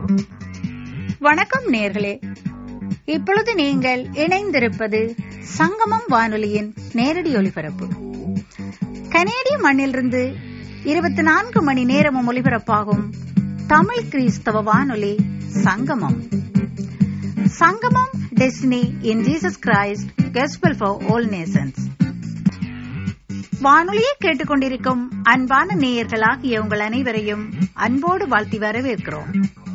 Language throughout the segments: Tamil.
வணக்கம் நேர்களே இப்பொழுது நீங்கள் இணைந்திருப்பது சங்கமம் வானொலியின் நேரடி ஒலிபரப்பு கனேடிய மண்ணிலிருந்து இருபத்தி நான்கு மணி நேரமும் ஒலிபரப்பாகும் தமிழ் கிறிஸ்தவ வானொலி சங்கமம் சங்கமம் destiny in Jesus Christ gospel for all nations வானொலியை கேட்டுக்கொண்டிருக்கும் அன்பான நேயர்களாகிய உங்கள் அனைவரையும் அன்போடு வாழ்த்தி வரவேற்கிறோம்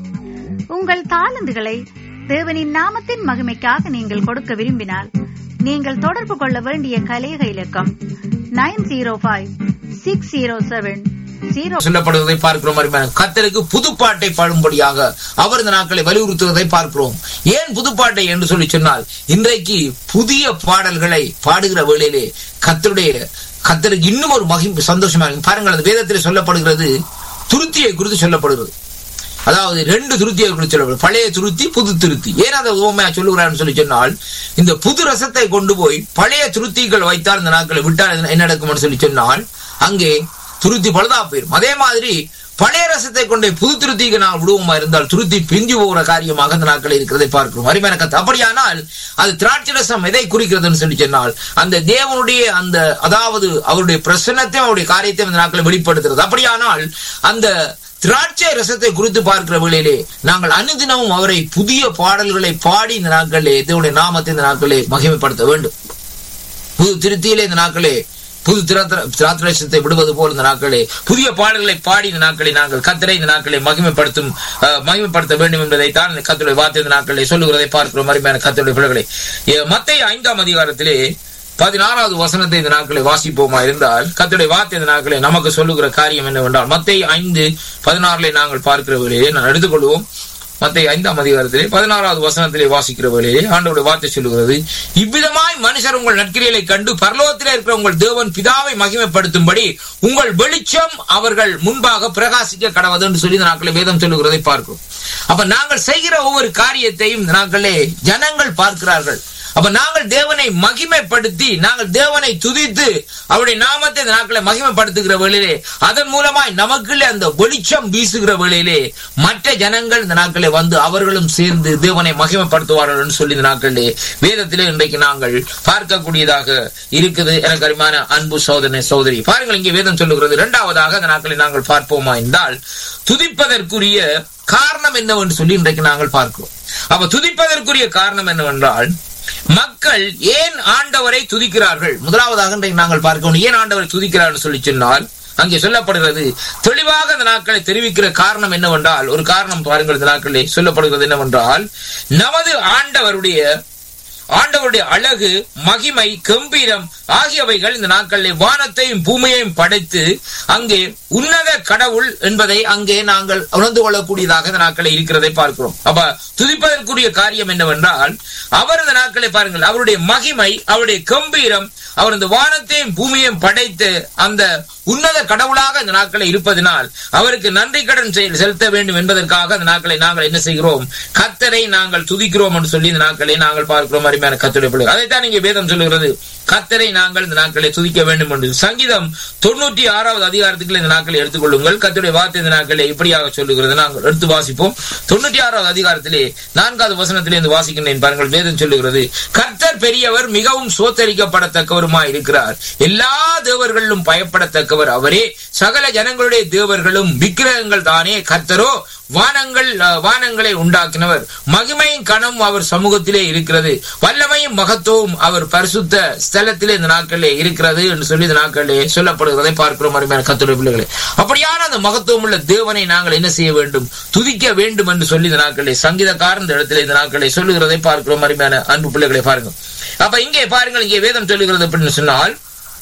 உங்கள் தாளந்துகளை தேவனின் நாமத்தின் மகிமைக்காக நீங்கள் கொடுக்க விரும்பினால் நீங்கள் தொடர்பு கொள்ள வேண்டிய கலேக இலக்கம் nine zero five six zero seven zero சொல்லப்படுவதை பார்க்கிறோம் அருமையான கத்தருக்கு புதுப்பாட்டை பாடும்படியாக அவர் இந்த நாட்களை வலியுறுத்துவதை பார்க்கிறோம் ஏன் புதுப்பாட்டை என்று சொல்லி சொன்னால் இன்றைக்கு புதிய பாடல்களை பாடுகிற வேளையிலே கத்தருடைய கத்தருக்கு இன்னும் ஒரு மகிம் சந்தோஷமா இருக்கு பாருங்கள் அந்த வேதத்தில் சொல்லப்படுகிறது துருத்தியை குறித்து சொல்லப்படுகிறது அதாவது ரெண்டு துருத்தியை குறித்து சொல்லப்படும் பழைய துருத்தி புது துருத்தி ஏன் அதை உவமையா சொல்லுகிறான்னு சொல்லி சொன்னால் இந்த புது ரசத்தை கொண்டு போய் பழைய துருத்திகள் வைத்தால் இந்த நாட்களை விட்டால் என்ன நடக்கும்னு சொல்லி சொன்னால் அங்கே துருத்தி பழுதா போயிடும் அதே மாதிரி பழைய ரசத்தை கொண்டு புது துருத்திக்கு நாம் விடுவோமா இருந்தால் துருத்தி பிஞ்சு போகிற காரியமாக அந்த நாட்கள் இருக்கிறதை பார்க்கிறோம் அருமையான கத்து அப்படியானால் அது திராட்சை ரசம் எதை குறிக்கிறதுன்னு சொல்லி சொன்னால் அந்த தேவனுடைய அந்த அதாவது அவருடைய பிரசன்னத்தையும் அவருடைய காரியத்தையும் அந்த நாட்களை வெளிப்படுத்துறது அப்படியானால் அந்த திராட்சை ரசத்தை குறித்து பார்க்கிற வேளையிலே நாங்கள் அனுதினமும் அவரை புதிய பாடல்களை பாடி இந்த நாட்களிலே தேவனுடைய நாமத்தை இந்த நாட்களே மகிமைப்படுத்த வேண்டும் புது திருத்தியிலே இந்த நாட்களே புது திராத்திரத்தை விடுவது போல் இந்த நாட்களே புதிய பாடல்களை பாடி இந்த நாட்களை நாங்கள் கத்தரை இந்த நாட்களை மகிமைப்படுத்தும் மகிமைப்படுத்த வேண்டும் என்பதை தான் கத்தருடைய வார்த்தை இந்த நாட்களை சொல்லுகிறதை பார்க்கிறோம் அருமையான கத்தருடைய பிள்ளைகளை மத்திய ஐந்தாம் அதிகாரத்திலே பதினாறாவது வசனத்தை இந்த நாட்களை வாசிப்போமா இருந்தால் கத்துடைய வார்த்தை இந்த நாட்களை நமக்கு சொல்லுகிற காரியம் என்னவென்றால் மத்திய ஐந்து பதினாறுல நாங்கள் பார்க்கிற வேலையை நான் எடுத்துக்கொள்வோம் மத்திய ஐந்தாம் அதிகாரத்திலே பதினாறாவது வசனத்திலே வாசிக்கிற வேலையே ஆண்டோடைய வார்த்தை சொல்லுகிறது இவ்விதமாய் மனுஷர் உங்கள் நற்கிரிகளை கண்டு பரலோகத்திலே இருக்கிற உங்கள் தேவன் பிதாவை மகிமைப்படுத்தும்படி உங்கள் வெளிச்சம் அவர்கள் முன்பாக பிரகாசிக்க கடவது என்று சொல்லி இந்த நாட்களை வேதம் சொல்லுகிறதை பார்க்கிறோம் அப்ப நாங்கள் செய்கிற ஒவ்வொரு காரியத்தையும் இந்த நாட்களே ஜனங்கள் பார்க்கிறார்கள் அப்ப நாங்கள் தேவனை மகிமைப்படுத்தி நாங்கள் தேவனை துதித்து அவருடைய நாமத்தை இந்த நாட்களை மகிமைப்படுத்துகிற வேளையிலே அதன் மூலமாய் நமக்குள்ளே அந்த வெளிச்சம் வீசுகிற வேளையிலே மற்ற ஜனங்கள் இந்த நாட்களை வந்து அவர்களும் சேர்ந்து தேவனை மகிமைப்படுத்துவார்கள் என்று சொல்லி இந்த நாட்களிலே வேதத்திலே இன்றைக்கு நாங்கள் பார்க்கக்கூடியதாக இருக்குது எனக்கு அருமையான அன்பு சோதனை சோதரி பாருங்கள் இங்கே வேதம் சொல்லுகிறது இரண்டாவதாக அந்த நாட்களை நாங்கள் பார்ப்போமா என்றால் துதிப்பதற்குரிய காரணம் என்னவென்று சொல்லி இன்றைக்கு நாங்கள் பார்க்கிறோம் அப்ப துதிப்பதற்குரிய காரணம் என்னவென்றால் மக்கள் ஏன் ஆண்டவரை துதிக்கிறார்கள் முதலாவதாக இன்றைக்கு நாங்கள் பார்க்கணும் ஏன் ஆண்டவரை துதிக்கிறார்கள் சொல்லி சொன்னால் அங்கே சொல்லப்படுகிறது தெளிவாக இந்த நாட்களை தெரிவிக்கிற காரணம் என்னவென்றால் ஒரு காரணம் பாருங்கள் இந்த நாட்களில் சொல்லப்படுகிறது என்னவென்றால் நமது ஆண்டவருடைய ஆண்டவருடைய அழகு மகிமை கம்பீரம் ஆகியவைகள் இந்த நாட்களில் வானத்தையும் பூமியையும் படைத்து அங்கே உன்னத கடவுள் என்பதை அங்கே நாங்கள் உணர்ந்து கொள்ளக்கூடியதாக இந்த நாட்களை இருக்கிறதை பார்க்கிறோம் அப்ப துதிப்பதற்குரிய காரியம் என்னவென்றால் அவர் இந்த நாட்களை பாருங்கள் அவருடைய மகிமை அவருடைய கம்பீரம் அவர் இந்த வானத்தையும் பூமியையும் படைத்து அந்த உன்னத கடவுளாக இந்த நாட்களை இருப்பதனால் அவருக்கு நன்றி கடன் செலுத்த வேண்டும் என்பதற்காக அந்த நாட்களை நாங்கள் என்ன செய்கிறோம் கத்தரை நாங்கள் துதிக்கிறோம் என்று சொல்லி இந்த நாட்களை நாங்கள் பார்க்கிறோம் அருமையான கத்துடைய பிள்ளை அதைத்தான் இங்கே வேதம் சொல்லுகிறது கத்தரை நாங்கள் இந்த நாட்களை துதிக்க வேண்டும் என்று சங்கீதம் தொண்ணூற்றி ஆறாவது அதிகாரத்துக்குள்ள இந்த நாட்களை எடுத்துக்கொள்ளுங்கள் கத்துடைய வார்த்தை இந்த நாட்களை இப்படியாக சொல்லுகிறது நாங்கள் எடுத்து வாசிப்போம் தொண்ணூற்றி ஆறாவது அதிகாரத்திலே நான்காவது வசனத்திலே இருந்து வாசிக்கின்றேன் பாருங்கள் வேதம் சொல்லுகிறது கர்த்தர் பெரியவர் மிகவும் சோத்தரிக்கப்படத்தக்கவருமாய் இருக்கிறார் எல்லா தேவர்களிலும் பயப்படத்தக்கவர் அவரே சகல ஜனங்களுடைய தேவர்களும் விக்கிரகங்கள் தானே கர்த்தரோ வானங்கள் வானங்களை உண்டாக்கினவர் மகிமையும் கணம் அவர் சமூகத்திலே இருக்கிறது வல்லமையும் மகத்துவம் அவர் பரிசுத்த ஸ்தலத்திலே இந்த நாட்களிலே இருக்கிறது என்று சொல்லி இந்த நாட்களிலே சொல்லப்படுகிறதை பார்க்கிறோம் அருமையான கத்துடைய பிள்ளைகளே அப்படியான அந்த மகத்துவம் உள்ள தேவனை நாங்கள் என்ன செய்ய வேண்டும் துதிக்க வேண்டும் என்று சொல்லி இந்த நாட்களிலே சங்கீதக்காரன் இந்த இடத்துல இந்த நாட்களை சொல்லுகிறதை பார்க்கிறோம் அருமையான அன்பு பிள்ளைகளை பாருங்க அப்ப இங்கே பாருங்கள் இங்கே வேதம் சொல்லுகிறது அப்படின்னு சொன்னால்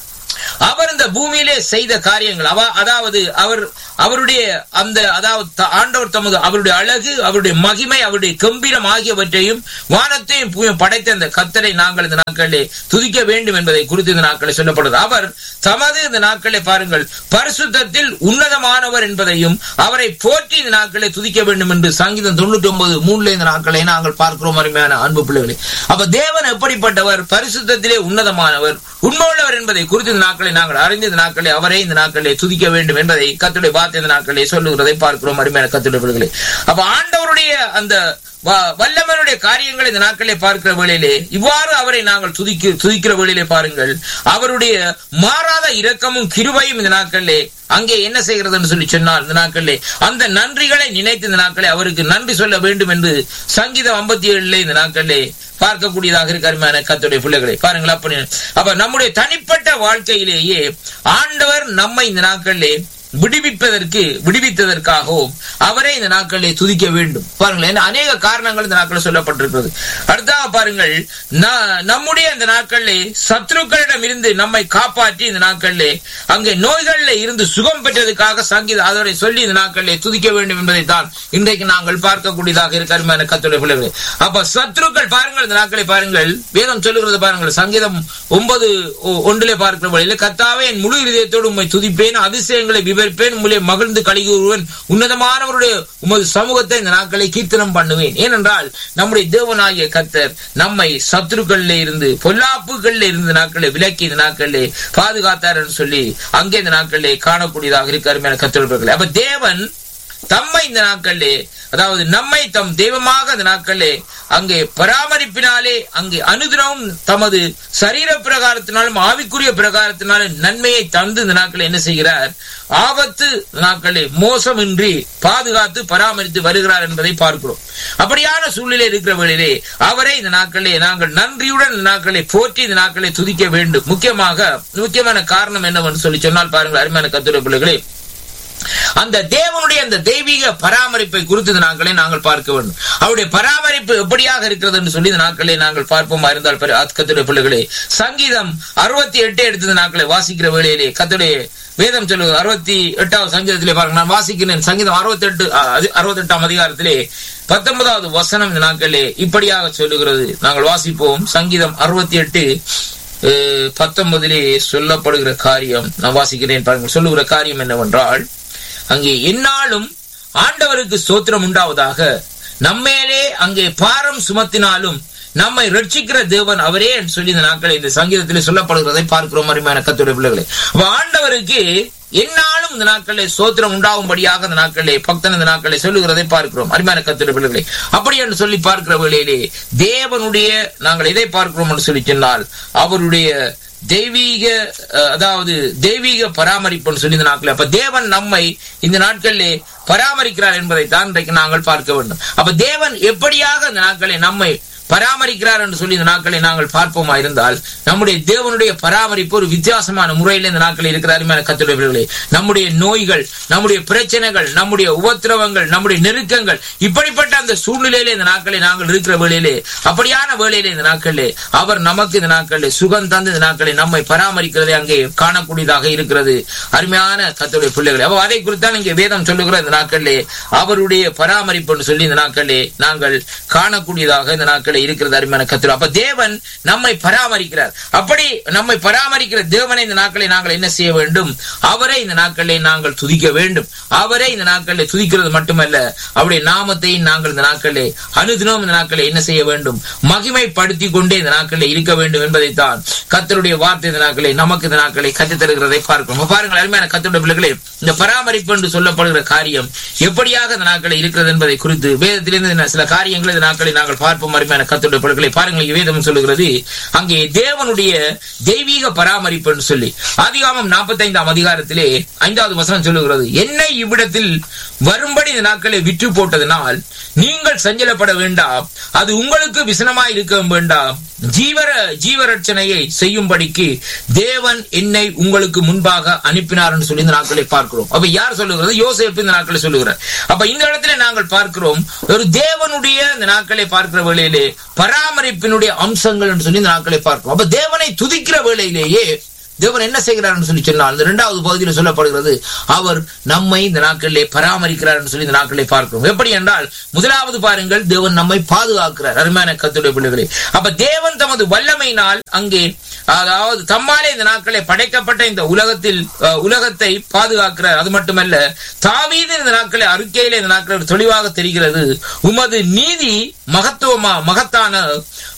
அவர் இந்த பூமியிலே செய்த காரியங்கள் அவ அதாவது அவர் அவருடைய அந்த அதாவது ஆண்டவர் தமது அவருடைய அழகு அவருடைய மகிமை அவருடைய கம்பீரம் ஆகியவற்றையும் வானத்தையும் பூமியும் படைத்த அந்த கத்தரை நாங்கள் இந்த நாட்களிலே துதிக்க வேண்டும் என்பதை குறித்து இந்த நாட்களில் சொல்லப்படுது அவர் தமது இந்த நாட்களை பாருங்கள் பரிசுத்தத்தில் உன்னதமானவர் என்பதையும் அவரை போற்றி இந்த நாட்களை துதிக்க வேண்டும் என்று சங்கீதம் தொண்ணூற்றி ஒன்பது மூணுல இந்த நாட்களை நாங்கள் பார்க்கிறோம் அருமையான அன்பு பிள்ளைகளே அப்ப தேவன் எப்படிப்பட்டவர் பரிசுத்தத்திலே உன்னதமானவர் உண்மையுள்ளவர் என்பதை குறித்து இந்த நாட்களை நாங்கள் அறிந்து இந்த நாட்களை அவரே இந்த நாட்களை துதிக்க வேண்டும் என்பதை கத்துடைய வார்த்தை இந்த நாட்களே சொல்லுகிறதை பார்க்கிறோம் அருமையான கத்துடைய அப்ப ஆண்டவருடைய அந்த வ- வல்லவனுடைய காரியங்களை இந்த நாட்களே பார்க்கிற வேளையிலே இவ்வாறு அவரை நாங்கள் துதிக்க துதிக்கிற வேளையிலே பாருங்கள் அவருடைய மாறாத இரக்கமும் கிருபையும் இந்த நாட்களிலே அங்கே என்ன செய்கிறதுன்னு சொல்லி சொன்னால் இந்த நாட்களிலே அந்த நன்றிகளை நினைத்து இந்த நாட்களே அவருக்கு நன்றி சொல்ல வேண்டும் என்று சங்கீதம் ஐம்பத்தி ஏழுல இந்த நாட்களிலே பார்க்கக்கூடியதாக இருக்கு அருமையான கத்துடைய பிள்ளைகளை பாருங்கள் அப்படி அப்ப நம்முடைய தனிப்பட்ட வாழ்க்கையிலேயே ஆண்டவர் நம்மை இந்த நாட்களிலே விடுவிப்பதற்கு விடுவித்ததற்காகவும் அவரை இந்த நாட்களிலே துதிக்க வேண்டும் பாருங்கள் ஏன்னா அநேக காரணங்கள் இந்த நாட்களில் சொல்லப்பட்டிருக்கிறது அடுத்தாக பாருங்கள் ந- நம்முடைய இந்த நாட்களிலே சத்ருக்களிடம் இருந்து நம்மை காப்பாற்றி இந்த நாட்களிலே அங்கே நோய்களில் இருந்து சுகம் பெற்றதுக்காக சங்கீத அதனை சொல்லி இந்த நாட்களிலே துதிக்க வேண்டும் என்பதை தான் இன்றைக்கு நாங்கள் பார்க்கக்கூடியதாக இருக்க அருமையான கத்துடைய பிள்ளைகளே அப்ப சத்ருக்கள் பாருங்கள் இந்த நாட்களை பாருங்கள் வேதம் சொல்லுகிறது பாருங்கள் சங்கீதம் ஒன்பது ஒ- ஒன்றிலே பார்க்கிற வழியில் கத்தாவே என் முழு இதயத்தோடு உம்மை துதிப்பேன் அதிசயங்களை விவரிப்பேன் உம்முடைய மகிழ்ந்து கழிகுறுவேன் உன்னதமானவருடைய உமது சமூகத்தை இந்த நாட்களை கீர்த்தனம் பண்ணுவேன் ஏனென்றால் நம்முடைய தேவனாகிய கத்தர் நம்மை சத்துருக்கள்ல இருந்து பொல்லாப்புகள்ல இருந்து நாட்களை விலக்கி இந்த நாட்களிலே பாதுகாத்தார் என்று சொல்லி அங்கே இந்த நாட்களிலே காணக்கூடியதாக இருக்க அருமையான கத்தர்கள் அப்ப தேவன் தம்மை இந்த நாட்களிலே அதாவது நம்மை தம் தெய்வமாக இந்த நாட்களிலே அங்கே பராமரிப்பினாலே அங்கே அனுதினமும் தமது சரீர பிரகாரத்தினாலும் ஆவிக்குரிய பிரகாரத்தினாலும் நன்மையை தந்து இந்த நாட்களில் என்ன செய்கிறார் ஆபத்து நாட்களில் மோசமின்றி பாதுகாத்து பராமரித்து வருகிறார் என்பதை பார்க்கிறோம் அப்படியான சூழ்நிலை இருக்கிற வேளையிலே அவரை இந்த நாட்களிலே நாங்கள் நன்றியுடன் இந்த நாட்களை போற்றி இந்த நாட்களை துதிக்க வேண்டும் முக்கியமாக முக்கியமான காரணம் என்னவென்று சொல்லி சொன்னால் பாருங்கள் அருமையான கத்துரை பிள்ளைகளே அந்த தேவனுடைய அந்த தெய்வீக பராமரிப்பை குறித்து இந்த நாட்களை நாங்கள் பார்க்க வேண்டும் அவருடைய பராமரிப்பு எப்படியாக இருக்கிறது என்று சொல்லி இந்த நாட்களை நாங்கள் பார்ப்போமா இருந்தால் பெரு- கர்த்தருடைய பிள்ளைகளே சங்கீதம் அறுபத்தி எட்டு எடுத்த நாட்களை வாசிக்கிற வேளையிலே கத்துடைய வேதம் சொல்லுவது அறுபத்தி எட்டாவது சங்கீதத்திலே பாருங்க நான் வாசிக்கிறேன் சங்கீதம் அறுபத்தி எட்டு அறுபத்தி எட்டாம் அதிகாரத்திலே பத்தொன்பதாவது வசனம் இந்த நாட்களிலே இப்படியாக சொல்லுகிறது நாங்கள் வாசிப்போம் சங்கீதம் அறுபத்தி எட்டு பத்தொன்பதிலே சொல்லப்படுகிற காரியம் நான் வாசிக்கிறேன் பாருங்கள் சொல்லுகிற காரியம் என்னவென்றால் அங்கே எந்நாளும் ஆண்டவருக்கு ஸ்தோத்திரம் உண்டாவதாக நம்மேலே அங்கே பாரம் சுமத்தினாலும் நம்மை ரட்சிக்கிற தேவன் அவரே என்று சொல்லி இந்த நாட்களை இந்த சங்கீதத்தில் சொல்லப்படுகிறதை பார்க்கிறோம் அருமையான கத்துடைய பிள்ளைகளே அப்ப ஆண்டவருக்கு எந்நாளும் இந்த நாட்களில் சோத்திரம் உண்டாகும்படியாக இந்த நாட்களிலே பக்தன் இந்த நாட்களை சொல்லுகிறதை பார்க்கிறோம் அருமையான கத்துடைய பிள்ளைகளே அப்படி என்று சொல்லி பார்க்கிற வேளையிலே தேவனுடைய நாங்கள் எதை பார்க்கிறோம் என்று சொல்லி சொன்னால் அவருடைய தெய்வீக அஹ், அதாவது தெய்வீக பராமரிப்புன்னு சொல்லி இந்த நாட்கள் அப்ப தேவன் நம்மை இந்த நாட்களிலே பராமரிக்கிறார் என்பதை தான் இன்றைக்கு நாங்கள் பார்க்க வேண்டும் அப்ப தேவன் எப்படியாக இந்த நாட்களை நம்மை பராமரிக்கிறார் என்று சொல்லி இந்த நாட்களை நாங்கள் பார்ப்போமா இருந்தால் நம்முடைய தேவனுடைய பராமரிப்பு ஒரு வித்தியாசமான முறையில் இந்த நாட்களில் இருக்கிற அருமையான கத்துடையவர்களே நம்முடைய நோய்கள் நம்முடைய பிரச்சனைகள் நம்முடைய உபத்திரவங்கள் நம்முடைய நெருக்கங்கள் இப்படிப்பட்ட அந்த சூழ்நிலையில இந்த நாட்களை நாங்கள் இருக்கிற வேளையிலே அப்படியான வேளையிலே இந்த நாட்களிலே அவர் நமக்கு இந்த நாட்களிலே சுகம் தந்து இந்த நாட்களை நம்மை பராமரிக்கிறதை அங்கே காணக்கூடியதாக இருக்கிறது அருமையான கத்துடைய பிள்ளைகளை அப்ப அதை குறித்தான் இங்கே வேதம் சொல்லுகிற இந்த நாட்களிலே அவருடைய பராமரிப்புன்னு சொல்லி இந்த நாட்களிலே நாங்கள் காணக்கூடியதாக இந்த நாட்களில் இருக்கிறது அருமையான கத்துரை அப்ப தேவன் நம்மை பராமரிக்கிறார் அப்படி நம்மை பராமரிக்கிற தேவனை இந்த நாட்களை நாங்கள் என்ன செய்ய வேண்டும் அவரை இந்த நாட்களிலே நாங்கள் துதிக்க வேண்டும் அவரை இந்த நாட்களிலே துதிக்கிறது மட்டுமல்ல அவருடைய நாமத்தை நாங்கள் இந்த நாட்களிலே அனுதினம் இந்த நாட்களை என்ன செய்ய வேண்டும் மகிமைப்படுத்தி கொண்டே இந்த நாட்களிலே இருக்க வேண்டும் என்பதைத்தான் கத்தருடைய வார்த்தை இந்த நாட்களை நமக்கு இந்த நாட்களை கற்றுத் தருகிறதை பார்க்கிறோம் அப்ப பாருங்கள் அருமையான கத்தருடைய பிள்ளைகளே இந்த பராமரிப்பு என்று சொல்லப்படுகிற காரியம் எப்படியாக இந்த நாட்களை இருக்கிறது என்பதை குறித்து வேதத்திலிருந்து இந்த சில காரியங்களை இந்த நாட்களை நாங்கள் பார்ப்போம் அருமையான கத்துடைய பிள்ளைகளை பாருங்கள் இங்கே வேதம் சொல்லுகிறது அங்கே தேவனுடைய தெய்வீக பராமரிப்பு என்று சொல்லி ஆதிகாமம் நாற்பத்தைந்தாம் அதிகாரத்திலே ஐந்தாவது வசனம் சொல்லுகிறது என்னை இவ்விடத்தில் வரும்படி இந்த நாட்களை விற்று போட்டதனால் நீங்கள் சஞ்சலப்பட வேண்டாம் அது உங்களுக்கு விசனமாய் இருக்க வேண்டாம் ஜீவர ஜீவரட்சணையை செய்யும்படிக்கு தேவன் என்னை உங்களுக்கு முன்பாக அனுப்பினார் என்று சொல்லி இந்த நாட்களை பார்க்கிறோம் அப்ப யார் சொல்லுகிறது யோசேப்பு இந்த நாட்களை சொல்லுகிறார் அப்ப இந்த இடத்துல நாங்கள் பார்க்கிறோம் ஒரு தேவனுடைய இந்த நாட்களை பார்க்கிற வேளையிலே பராமரிப்பினுடைய அம்சங்கள் என்று சொல்லி இந்த நாட்களை பார்க்கிறோம் அப்ப தேவனை துதிக்கிற வேளையிலேயே தேவன் என்ன செய்கிறார் சொல்லி சொன்னால் இந்த இரண்டாவது பகுதியில் சொல்லப்படுகிறது அவர் நம்மை இந்த நாட்களிலே பராமரிக்கிறார் என்று சொல்லி இந்த நாட்களை பார்க்கிறோம் எப்படி என்றால் முதலாவது பாருங்கள் தேவன் நம்மை பாதுகாக்கிறார் அருமையான கத்துடைய பிள்ளைகளே அப்ப தேவன் தமது வல்லமையினால் அங்கே அதாவது தம்மாலே இந்த நாட்களை படைக்கப்பட்ட இந்த உலகத்தில் அஹ், உலகத்தை பாதுகாக்கிறார் அது மட்டுமல்ல தாவீது இந்த நாட்களை அறிக்கையிலே இந்த நாட்கள் தெளிவாக தெரிகிறது உமது நீதி மகத்துவமா மகத்தான